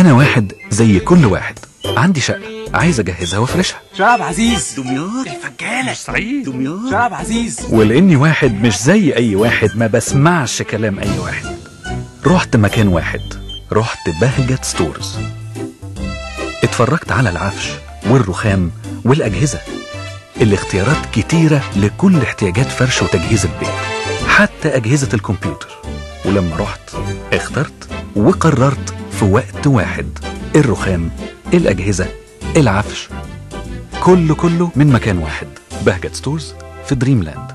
انا واحد زي كل واحد عندي شقه عايز اجهزها وافرشها شراب عزيز دمياط الفجالة سعيد دمياط شراب عزيز ولاني واحد مش زي اي واحد ما بسمعش كلام اي واحد رحت مكان واحد رحت بهجت ستورز اتفرجت على العفش والرخام والاجهزه الاختيارات كتيره لكل احتياجات فرش وتجهيز البيت حتى اجهزه الكمبيوتر ولما رحت اخترت وقررت في وقت واحد الرخام الاجهزه العفش كله كله من مكان واحد بهجت ستورز في دريم لاند